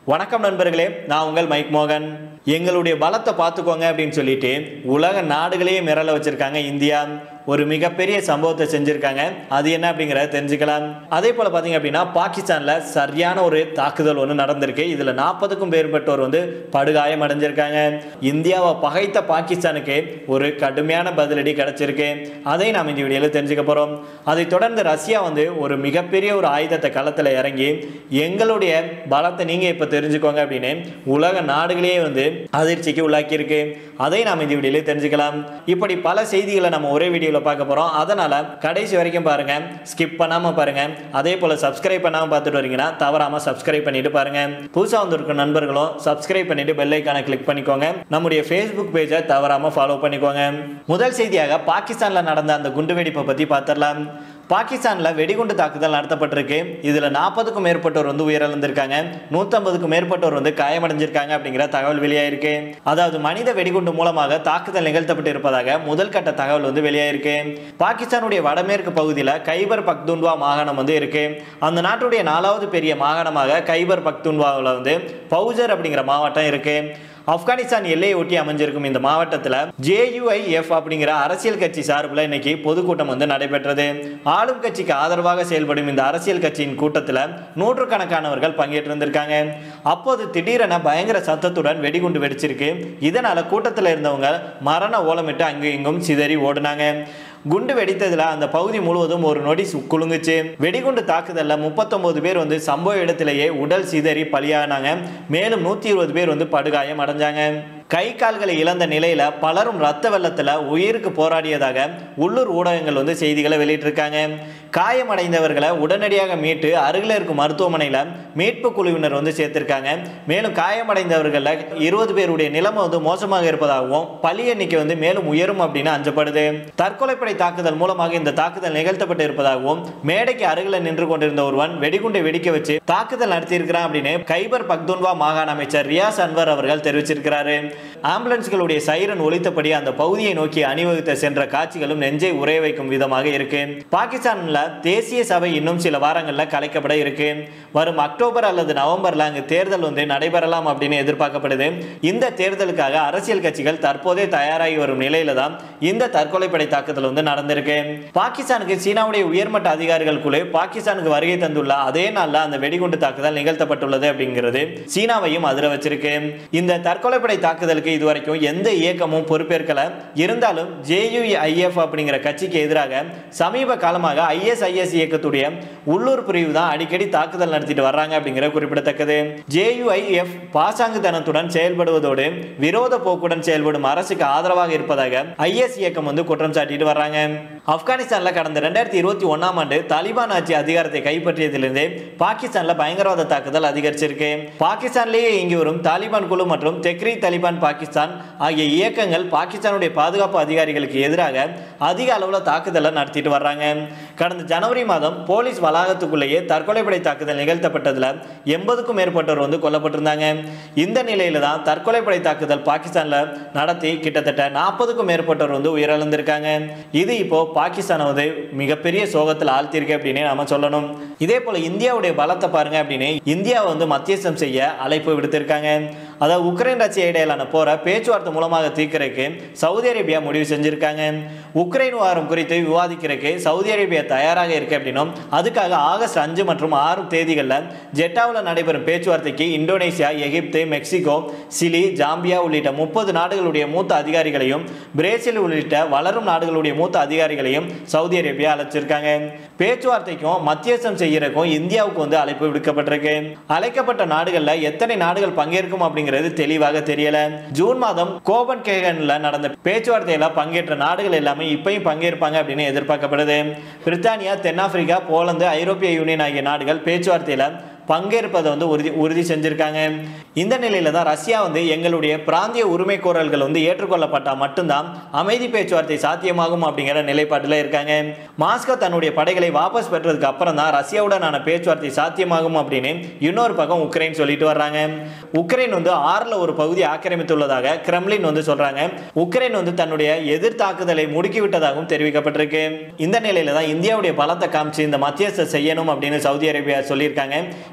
வணக்கம் நண்பர்களே நான் உங்கள் மைக் மோகன் எங்களுடைய பலத்தை பார்த்துக்கோங்க அப்படின்னு சொல்லிட்டு உலக நாடுகளையே மிரள வச்சிருக்காங்க இந்தியா ஒரு மிகப்பெரிய சம்பவத்தை செஞ்சிருக்காங்க அது என்ன அப்படிங்கிறத தெரிஞ்சுக்கலாம் அதே போல பார்த்தீங்க அப்படின்னா பாகிஸ்தான்ல சரியான ஒரு தாக்குதல் ஒன்று நடந்திருக்கு இதுல நாற்பதுக்கும் மேற்பட்டோர் வந்து படுகாயம் அடைஞ்சிருக்காங்க இந்தியாவை பகைத்த பாகிஸ்தானுக்கு ஒரு கடுமையான பதிலடி கிடைச்சிருக்கு அதை நாம் இந்த வீடியோவில் தெரிஞ்சுக்க போறோம் அதை தொடர்ந்து ரஷ்யா வந்து ஒரு மிகப்பெரிய ஒரு ஆயுதத்தை களத்தில் இறங்கி எங்களுடைய பலத்தை நீங்க இப்ப தெரிஞ்சுக்கோங்க அப்படின்னு உலக நாடுகளையே வந்து அதிர்ச்சிக்கு உள்ளாக்கியிருக்கு அதை நாம் இந்த வீடியோல தெரிஞ்சுக்கலாம் இப்படி பல செய்திகளை நம்ம ஒரே வீடியோவில் பார்க்க போறோம் அதனால கடைசி வரைக்கும் பாருங்க ஸ்கிப் பண்ணாம பாருங்க அதே போல சப்ஸ்கிரைப் பண்ணாம பார்த்துட்டு வரீங்கன்னா தவறாம சப்ஸ்கிரைப் பண்ணிட்டு பாருங்க புதுசா வந்திருக்க நண்பர்களும் சப்ஸ்கிரைப் பண்ணிட்டு பெல் ஐக்கானை கிளிக் பண்ணிக்கோங்க நம்முடைய ஃபேஸ்புக் பேஜை தவறாம ஃபாலோ பண்ணிக்கோங்க முதல் செய்தியாக பாகிஸ்தான்ல நடந்த அந்த குண்டுவெடிப்பை பத்தி பார்த்துடலாம் பாகிஸ்தான்ல வெடிகுண்டு தாக்குதல் நடத்தப்பட்டிருக்கு இதுல நாற்பதுக்கும் மேற்பட்டோர் வந்து உயிரிழந்திருக்காங்க நூத்தம்பதுக்கும் மேற்பட்டோர் வந்து காயமடைஞ்சிருக்காங்க அப்படிங்கிற தகவல் வெளியாயிருக்கு அதாவது மனித வெடிகுண்டு மூலமாக தாக்குதல் நிகழ்த்தப்பட்டு இருப்பதாக முதல் கட்ட தகவல் வந்து வெளியாயிருக்கு பாகிஸ்தானுடைய வடமேற்கு பகுதியில் கைபர் பக்துன்வா மாகாணம் வந்து இருக்கு அந்த நாட்டுடைய நாலாவது பெரிய மாகாணமாக கைபர் பக்துன்வாவில் வந்து பௌஜர் அப்படிங்கிற மாவட்டம் இருக்கு ஆப்கானிஸ்தான் எல்லையை ஒட்டி அமைஞ்சிருக்கும் இந்த மாவட்டத்தில் ஜேயுஐஎஃப் அப்படிங்கிற அரசியல் கட்சி சார்பில் இன்னைக்கு பொதுக்கூட்டம் வந்து நடைபெற்றது ஆளும் கட்சிக்கு ஆதரவாக செயல்படும் இந்த அரசியல் கட்சியின் கூட்டத்தில் நூற்றுக்கணக்கானவர்கள் பங்கேற்றிருந்திருக்காங்க அப்போது திடீரென பயங்கர சத்தத்துடன் வெடிகுண்டு வெடிச்சிருக்கு இதனால கூட்டத்தில் இருந்தவங்க மரண ஓலமிட்டு அங்கும் இங்கும் சிதறி ஓடினாங்க குண்டு வெடித்ததுல அந்த பகுதி முழுவதும் ஒரு நொடி சு- குலுங்குச்சு வெடிகுண்டு தாக்குதல்ல முப்பத்தொன்பது பேர் வந்து சம்பவ இடத்திலேயே உடல் சிதறி பலியானாங்க மேலும் நூத்தி இருபது பேர் வந்து படுகாயம் அடைஞ்சாங்க கை கால்களை இழந்த நிலையில பலரும் ரத்த வெள்ளத்துல உயிருக்கு போராடியதாக உள்ளூர் ஊடகங்கள் வந்து செய்திகளை வெளியிட்டிருக்காங்க காயமடைந்தவர்களை உடனடியாக மீட்டு அருகில் இருக்கும் மருத்துவமனையில மீட்பு குழுவினர் வந்து சேர்த்திருக்காங்க மேலும் காயமடைந்தவர்கள இருபது பேருடைய நிலைமை வந்து மோசமாக இருப்பதாகவும் பலி எண்ணிக்கை வந்து மேலும் உயரும் அப்படின்னு அஞ்சப்படுது தற்கொலைப்படை தாக்குதல் மூலமாக இந்த தாக்குதல் நிகழ்த்தப்பட்டு இருப்பதாகவும் மேடைக்கு அருகில் நின்று கொண்டிருந்த ஒருவன் வெடிகுண்டை வெடிக்க வச்சு தாக்குதல் நடத்தியிருக்கிறான் அப்படின்னு கைபர் பக்துன்வா மாகாண அமைச்சர் ரியாஸ் அன்வர் அவர்கள் தெரிவிச்சிருக்கிறாரு ஆம்புலன்ஸ்களுடைய சைரன் ஒலித்தபடி அந்த பகுதியை நோக்கி அணிவகுத்த சென்ற காட்சிகளும் நெஞ்சை உறைய வைக்கும் விதமாக இருக்கு பாகிஸ்தான்ல தேசிய சபை இன்னும் சில வாரங்கள்ல கலைக்கப்பட இருக்கு வரும் அக்டோபர் அல்லது நவம்பர்ல அங்கு தேர்தல் வந்து நடைபெறலாம் அப்படின்னு எதிர்பார்க்கப்படுது இந்த தேர்தலுக்காக அரசியல் கட்சிகள் தற்போதே தயாராகி வரும் நிலையில தான் இந்த தற்கொலைப்படை தாக்குதல் வந்து நடந்திருக்கு பாகிஸ்தானுக்கு சீனாவுடைய உயர்மட்ட அதிகாரிகள் குழு பாகிஸ்தானுக்கு வருகை தந்துள்ள அதே நாள்ல அந்த வெடிகுண்டு தாக்குதல் நிகழ்த்தப்பட்டுள்ளது அப்படிங்கிறது சீனாவையும் அதிர வச்சிருக்கு இந்த தற்கொலைப்படை தாக்குதலுக்கு இதுவரைக்கும் எந்த இயக்கமும் பொறுப்பேற்கல இருந்தாலும் ஜேயுஐஎஃப் அப்படிங்கிற கட்சிக்கு எதிராக சமீப காலமாக ஐஎஸ்ஐஎஸ் இயக்கத்துடைய உள்ளூர் பிரிவு தான் அடிக்கடி தாக்குதல் நடத்திட்டு வர்றாங்க அப்படிங்கிற குறிப்பிடத்தக்கது ஜேயுஐஎஃப் பாசாங்குத்தனத்துடன் செயல்படுவதோடு விரோத போக்குடன் செயல்படும் அரசுக்கு ஆதரவாக இருப்பதாக ஐஎஸ் இயக்கம் வந்து குற்றம் சாட்டிட்டு வர்றாங்க ஆப்கானிஸ்தான்ல கடந்த ரெண்டாயிரத்தி இருபத்தி ஒன்னாம் ஆண்டு தாலிபான் ஆட்சி அதிகாரத்தை கைப்பற்றியதிலிருந்து பாகிஸ்தான்ல பயங்கரவாத தாக்குதல் அதிகரிச்சிருக்கு பாகிஸ்தான்லேயே இயங்கி வரும் தாலிபான் குழு மற்றும் தெக்ரி தாலிபான் பாகிஸ்தான் ஆகிய இயக்கங்கள் பாகிஸ்தானுடைய பாதுகாப்பு அதிகாரிகளுக்கு எதிராக அதிக அளவில் தாக்குதலை நடத்திட்டு வர்றாங்க கடந்த ஜனவரி மாதம் போலீஸ் வளாகத்துக்குள்ளேயே தற்கொலைப்படை தாக்குதல் நிகழ்த்தப்பட்டதுல எண்பதுக்கும் மேற்பட்டோர் வந்து கொல்லப்பட்டிருந்தாங்க இந்த நிலையில தான் தற்கொலைப்படை தாக்குதல் பாகிஸ்தான்ல நடத்தி கிட்டத்தட்ட நாற்பதுக்கும் மேற்பட்டோர் வந்து உயிரிழந்திருக்காங்க இது இப்போ பாகிஸ்தானை வந்து மிகப்பெரிய சோகத்தில் ஆழ்த்தியிருக்கு அப்படின்னு நாம சொல்லணும் இதே போல இந்தியாவுடைய பலத்தை பாருங்க அப்படின்னு இந்தியாவை வந்து மத்தியஸ்தம் செய்ய அழைப்பு விடுத்திருக்காங்க அதாவது உக்ரைன் ரஷ்யா இடையிலான போரை பேச்சுவார்த்தை மூலமாக தீர்க்கறதுக்கு சவுதி அரேபியா முடிவு செஞ்சிருக்காங்க உக்ரைன் வாரம் குறித்து விவாதிக்கிறதுக்கு சவுதி அரேபியா தயாராக இருக்கு அப்படின்னும் அதுக்காக ஆகஸ்ட் அஞ்சு மற்றும் ஆறு தேதிகளில் ஜெட்டாவில் நடைபெறும் பேச்சுவார்த்தைக்கு இந்தோனேசியா எகிப்து மெக்சிகோ சிலி ஜாம்பியா உள்ளிட்ட முப்பது நாடுகளுடைய மூத்த அதிகாரிகளையும் பிரேசில் உள்ளிட்ட வளரும் நாடுகளுடைய மூத்த அதிகாரிகளையும் சவுதி அரேபியா அழைச்சிருக்காங்க பேச்சுவார்த்தைக்கும் மத்தியஸ்தம் செய்யறதுக்கும் இந்தியாவுக்கு வந்து அழைப்பு விடுக்கப்பட்டிருக்கு அழைக்கப்பட்ட நாடுகள்ல எத்தனை நாடுகள் பங்கேற்கும் அப்படிங்கிறது தெளிவாக தெரியல ஜூன் மாதம் கோபன் கேகன்ல நடந்த பேச்சுவார்த்தையில பங்கேற்ற நாடுகள் எல்லாமே இப்பயும் பங்கேற்பாங்க அப்படின்னு எதிர்பார்க்கப்படுது பிரித்தானியா தென்னாப்பிரிக்கா போலந்து ஐரோப்பிய யூனியன் ஆகிய நாடுகள் பேச்சுவார்த்தையில பங்கேற்பதை வந்து உறுதி உறுதி செஞ்சிருக்காங்க இந்த நிலையில தான் ரஷ்யா வந்து எங்களுடைய பிராந்திய உரிமை கோரல்கள் வந்து ஏற்றுக்கொள்ளப்பட்டால் மட்டும்தான் அமைதி பேச்சுவார்த்தை சாத்தியமாகும் அப்படிங்கிற நிலைப்பாட்டில் இருக்காங்க மாஸ்கோ தன்னுடைய படைகளை வாபஸ் பெற்றதுக்கு அப்புறம் தான் ரஷ்யாவுடனான பேச்சுவார்த்தை சாத்தியமாகும் அப்படின்னு இன்னொரு பக்கம் உக்ரைன் சொல்லிட்டு வர்றாங்க உக்ரைன் வந்து ஆறுல ஒரு பகுதி ஆக்கிரமித்துள்ளதாக கிரெம்லின் வந்து சொல்றாங்க உக்ரைன் வந்து தன்னுடைய எதிர் தாக்குதலை முடுக்கிவிட்டதாகவும் தெரிவிக்கப்பட்டிருக்கு இந்த நிலையில தான் இந்தியாவுடைய பலத்தை காமிச்சு இந்த மத்தியஸ்த செய்யணும் அப்படின்னு சவுதி அரேபியா சொல்லியிருக்காங்க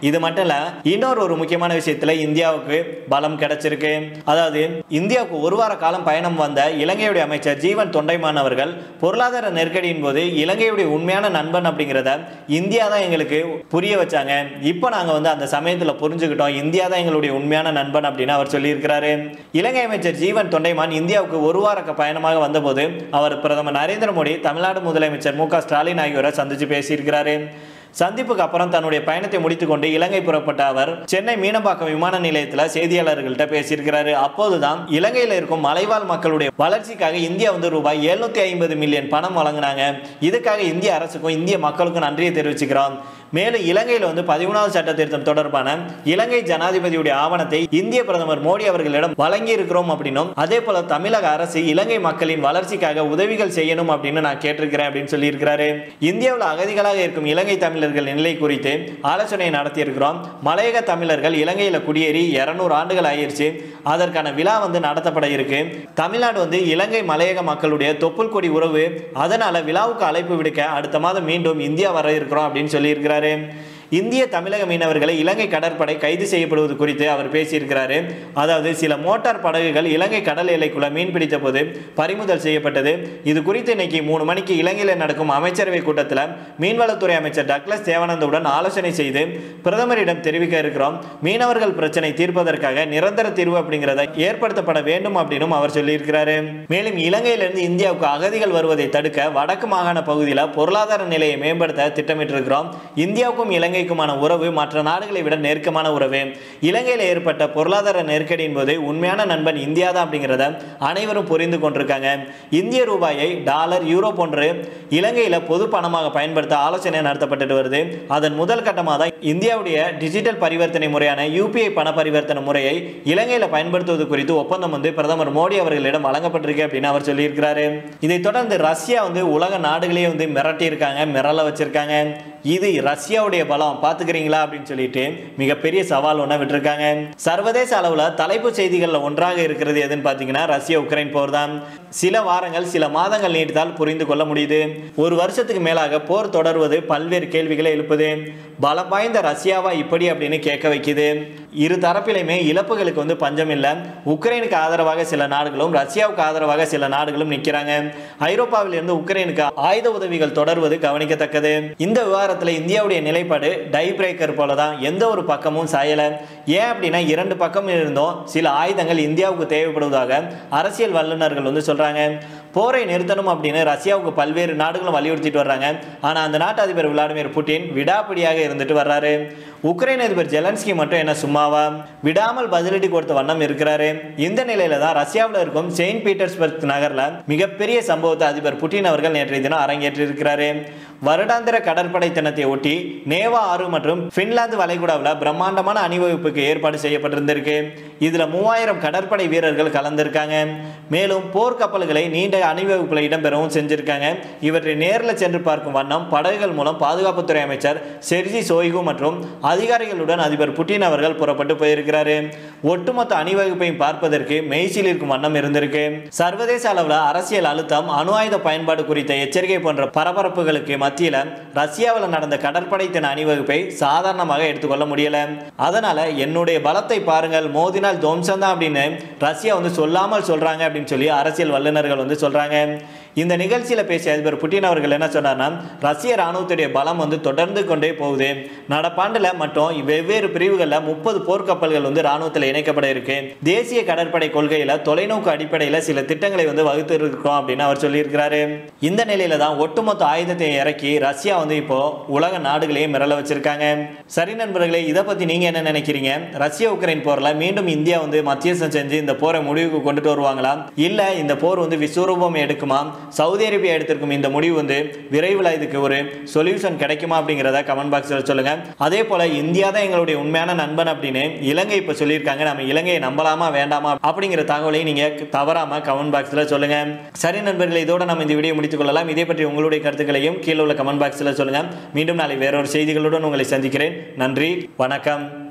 இது மட்டும் இல்ல இன்னொரு ஒரு முக்கியமான விஷயத்துல இந்தியாவுக்கு பலம் கிடைச்சிருக்கு அதாவது இந்தியாவுக்கு ஒரு வார காலம் பயணம் வந்த இலங்கையுடைய அமைச்சர் ஜீவன் தொண்டைமான் அவர்கள் பொருளாதார நெருக்கடியின் போது இலங்கையுடைய உண்மையான நண்பன் அப்படிங்கிறத இந்தியா தான் எங்களுக்கு புரிய வச்சாங்க இப்போ நாங்க வந்து அந்த சமயத்துல புரிஞ்சுக்கிட்டோம் இந்தியா தான் எங்களுடைய உண்மையான நண்பன் அப்படின்னு அவர் சொல்லியிருக்கிறாரு இலங்கை அமைச்சர் ஜீவன் தொண்டைமான் இந்தியாவுக்கு ஒரு வார க- பயணமாக வந்தபோது அவர் பிரதமர் நரேந்திர மோடி தமிழ்நாடு முதலமைச்சர் மு க ஸ்டாலின் ஆகியோரை சந்திச்சு பேசியிருக்கிறாரு சந்திப்புக்கு அப்புறம் தன்னுடைய பயணத்தை முடித்துக்கொண்டு இலங்கை புறப்பட்ட அவர் சென்னை மீனம்பாக்கம் விமான நிலையத்தில் செய்தியாளர்கள்ட்ட பேசியிருக்கிறாரு அப்போதுதான் இலங்கையில் இருக்கும் மலைவாழ் மக்களுடைய வளர்ச்சிக்காக இந்தியா வந்து ரூபாய் 750 ஐம்பது மில்லியன் பணம் வழங்கினாங்க இதுக்காக இந்திய அரசுக்கும் இந்திய மக்களுக்கும் நன்றியை தெரிவிச்சுக்கிறோம் மேலும் இலங்கையில் வந்து பதிமூணாவது சட்ட திருத்தம் தொடர்பான இலங்கை ஜனாதிபதியுடைய ஆவணத்தை இந்திய பிரதமர் மோடி அவர்களிடம் வழங்கி இருக்கிறோம் அப்படின்னும் அதே போல தமிழக அரசு இலங்கை மக்களின் வளர்ச்சிக்காக உதவிகள் செய்யணும் அப்படின்னு நான் கேட்டிருக்கிறேன் அப்படின்னு சொல்லியிருக்கிறாரு இந்தியாவில் அகதிகளாக இருக்கும் இலங்கை தமிழர்கள் நிலை குறித்து ஆலோசனை நடத்தியிருக்கிறோம் மலையக தமிழர்கள் இலங்கையில் குடியேறி இருநூறு ஆண்டுகள் ஆயிருச்சு அதற்கான விழா வந்து நடத்தப்பட இருக்கு தமிழ்நாடு வந்து இலங்கை மலையக மக்களுடைய தொப்புள் கொடி உறவு அதனால விழாவுக்கு அழைப்பு விடுக்க அடுத்த மாதம் மீண்டும் இந்தியா வர இருக்கிறோம் அப்படின்னு சொல்லியிருக்கிறாரு இந்திய தமிழக மீனவர்களை இலங்கை கடற்படை கைது செய்யப்படுவது குறித்து அவர் பேசியிருக்கிறாரு அதாவது சில மோட்டார் படகுகள் இலங்கை கடல் எல்லைக்குள்ள மீன் பிடித்த போது பறிமுதல் செய்யப்பட்டது இது குறித்து இன்னைக்கு மூணு மணிக்கு இலங்கையில் நடக்கும் அமைச்சரவை கூட்டத்தில் மீன்வளத்துறை அமைச்சர் டக்ளஸ் தேவானந்தவுடன் ஆலோசனை செய்து பிரதமரிடம் தெரிவிக்க இருக்கிறோம் மீனவர்கள் பிரச்சனை தீர்ப்பதற்காக நிரந்தர தீர்வு அப்படிங்கிறத ஏற்படுத்தப்பட வேண்டும் அப்படின்னும் அவர் சொல்லியிருக்கிறாரு மேலும் இலங்கையிலிருந்து இந்தியாவுக்கு அகதிகள் வருவதை தடுக்க வடக்கு மாகாண பகுதியில் பொருளாதார நிலையை மேம்படுத்த திட்டமிட்டிருக்கிறோம் இந்தியாவுக்கும் இலங்கைக்குமான உறவு மற்ற நாடுகளை விட நெருக்கமான உறவு இலங்கையில் ஏற்பட்ட பொருளாதார நெருக்கடியின் போது உண்மையான நண்பன் இந்தியா தான் அப்படிங்கிறத அனைவரும் புரிந்து கொண்டிருக்காங்க இந்திய ரூபாயை டாலர் யூரோ போன்று இலங்கையில் பொது பணமாக பயன்படுத்த ஆலோசனை நடத்தப்பட்டு வருது அதன் முதல் கட்டமாக தான் இந்தியாவுடைய டிஜிட்டல் பரிவர்த்தனை முறையான யூபிஐ பண பரிவர்த்தனை முறையை இலங்கையில் பயன்படுத்துவது குறித்து ஒப்பந்தம் வந்து பிரதமர் மோடி அவர்களிடம் வழங்கப்பட்டிருக்கு அப்படின்னு அவர் சொல்லியிருக்கிறாரு இதைத் தொடர்ந்து ரஷ்யா வந்து உலக நாடுகளையே வந்து மிரட்டி இருக்காங்க மிரள வச்சிருக்காங்க இது ரஷ்யாவுடைய பலம் பாத்துக்கிறீங்களா அப்படின்னு சொல்லிட்டு மிகப்பெரிய சவால் ஒன்று விட்டுருக்காங்க சர்வதேச அளவில் தலைப்பு செய்திகளில் ஒன்றாக இருக்கிறது எதுன்னு பார்த்தீங்கன்னா ரஷ்யா உக்ரைன் போர் தான் சில வாரங்கள் சில மாதங்கள் நீடித்தால் புரிந்து கொள்ள முடியுது ஒரு வருஷத்துக்கு மேலாக போர் தொடர்வது பல்வேறு கேள்விகளை எழுப்புது பலம் வாய்ந்த ரஷ்யாவா இப்படி அப்படின்னு கேட்க வைக்குது இரு தரப்பிலையுமே இழப்புகளுக்கு வந்து பஞ்சம் இல்லை உக்ரைனுக்கு ஆதரவாக சில நாடுகளும் ரஷ்யாவுக்கு ஆதரவாக சில நாடுகளும் நிற்கிறாங்க ஐரோப்பாவில் இருந்து உக்ரைனுக்கு ஆயுத உதவிகள் தொடர்வது கவனிக்கத்தக்கது இந்த விவகாரத்தில் இந்தியாவுடைய நிலைப்பாடு டை பிரேக்கர் போல தான் எந்த ஒரு பக்கமும் சாயலை ஏன் அப்படின்னா இரண்டு பக்கம் இருந்தும் சில ஆயுதங்கள் இந்தியாவுக்கு தேவைப்படுவதாக அரசியல் வல்லுநர்கள் வந்து சொல்றாங்க போரை நிறுத்தணும் அப்படின்னு ரஷ்யாவுக்கு பல்வேறு நாடுகளும் வலியுறுத்திட்டு வர்றாங்க ஆனால் அந்த நாட்டு அதிபர் விளாடிமிர் புட்டின் விடாப்பிடியாக இருந்துட்டு வர்றாரு உக்ரைன் அதிபர் ஜெலன்ஸ்கி மட்டும் என்ன சும்மாவா விடாமல் பதிலடி கொடுத்த வண்ணம் இருக்கிறாரு இந்த நிலையில தான் ரஷ்யாவில் இருக்கும் செயின்ட் பீட்டர்ஸ்பர்க் நகர்ல மிகப்பெரிய சம்பவத்தை அதிபர் புட்டின் அவர்கள் நேற்றைய தினம் அரங்கேற்றிருக்கிறாரு வருடாந்திர கடற்படை தினத்தை ஒட்டி நேவா ஆறு மற்றும் பின்லாந்து வளைகுடாவில் பிரம்மாண்டமான அணிவகுப்புக்கு ஏற்பாடு செய்யப்பட்டிருந்திருக்கு இதுல மூவாயிரம் கடற்படை வீரர்கள் கலந்திருக்காங்க மேலும் போர்க்கப்பல்களை நீண்ட அணிவகுப்பில் இடம்பெறவும் செஞ்சிருக்காங்க இவற்றை நேரில் சென்று பார்க்கும் வண்ணம் படகுகள் மூலம் பாதுகாப்புத்துறை அமைச்சர் செர்ஜி சோய்கு மற்றும் அதிகாரிகளுடன் அதிபர் புட்டின் அவர்கள் புறப்பட்டு போயிருக்கிறாரு ஒட்டுமொத்த அணிவகுப்பையும் பார்ப்பதற்கு மெய்சில் இருக்கும் வண்ணம் இருந்திருக்கு சர்வதேச அளவில் அரசியல் அழுத்தம் அணு ஆயுத பயன்பாடு குறித்த எச்சரிக்கை போன்ற பரபரப்புகளுக்கு மத்தியில் ரஷ்யாவில் நடந்த கடற்படை தின அணிவகுப்பை சாதாரணமாக எடுத்துக்கொள்ள முடியல அதனால என்னுடைய பலத்தை பாருங்கள் மோதினால் துவம்சம் தான் அப்படின்னு ரஷ்யா வந்து சொல்லாமல் சொல்றாங்க அப்படின்னு சொல்லி அரசியல் வல்லுநர்கள் வந்து சொல்றாங்க இந்த நிகழ்ச்சியில பேசிய அதிபர் புட்டின் அவர்கள் என்ன சொன்னார்னா ரஷ்ய ராணுவத்துடைய பலம் வந்து தொடர்ந்து கொண்டே போகுது நடப்பாண்டுல மட்டும் வெவ்வேறு பிரிவுகளில் முப்பது போர்க்கப்பல்கள் வந்து ராணுவத்தில் இணைக்கப்பட இருக்கு தேசிய கடற்படை கொள்கையில தொலைநோக்கு அடிப்படையில் சில திட்டங்களை வந்து வகுத்து இருக்கோம் அப்படின்னு அவர் சொல்லியிருக்கிறாரு இந்த நிலையில தான் ஒட்டுமொத்த ஆயுதத்தை இறக்கி ரஷ்யா வந்து இப்போ உலக நாடுகளையும் மிரள வச்சிருக்காங்க சரி நண்பர்களே இதை பத்தி நீங்க என்ன நினைக்கிறீங்க ரஷ்ய உக்ரைன் போர்ல மீண்டும் இந்தியா வந்து மத்தியஸ்தம் செஞ்சு இந்த போரை முடிவுக்கு கொண்டுட்டு வருவாங்களா இல்ல இந்த போர் வந்து விஸ்வரூபம் எடுக்குமா சவுதி அரேபியா எடுத்திருக்கும் இந்த முடிவு வந்து விரைவில் இதுக்கு ஒரு சொல்யூஷன் கிடைக்குமா அப்படிங்கிறத கமெண்ட் பாக்ஸில் சொல்லுங்க அதே போல இந்தியா தான் எங்களுடைய உண்மையான நண்பன் அப்படின்னு இலங்கை இப்போ சொல்லியிருக்காங்க நம்ம இலங்கையை நம்பலாமா வேண்டாமா அப்படிங்கிற தகவலையும் நீங்க தவறாம கமெண்ட் பாக்ஸில் சொல்லுங்க சரி நண்பர்களே இதோட நம்ம இந்த வீடியோ முடித்துக் கொள்ளலாம் இதே பற்றி உங்களுடைய கருத்துக்களையும் கீழே உள்ள கமெண்ட் பாக்ஸில் சொல்லுங்க மீண்டும் நாளை வேறொரு செய்திகளுடன் உங்களை சந்திக்கிறேன் நன்றி வணக்கம்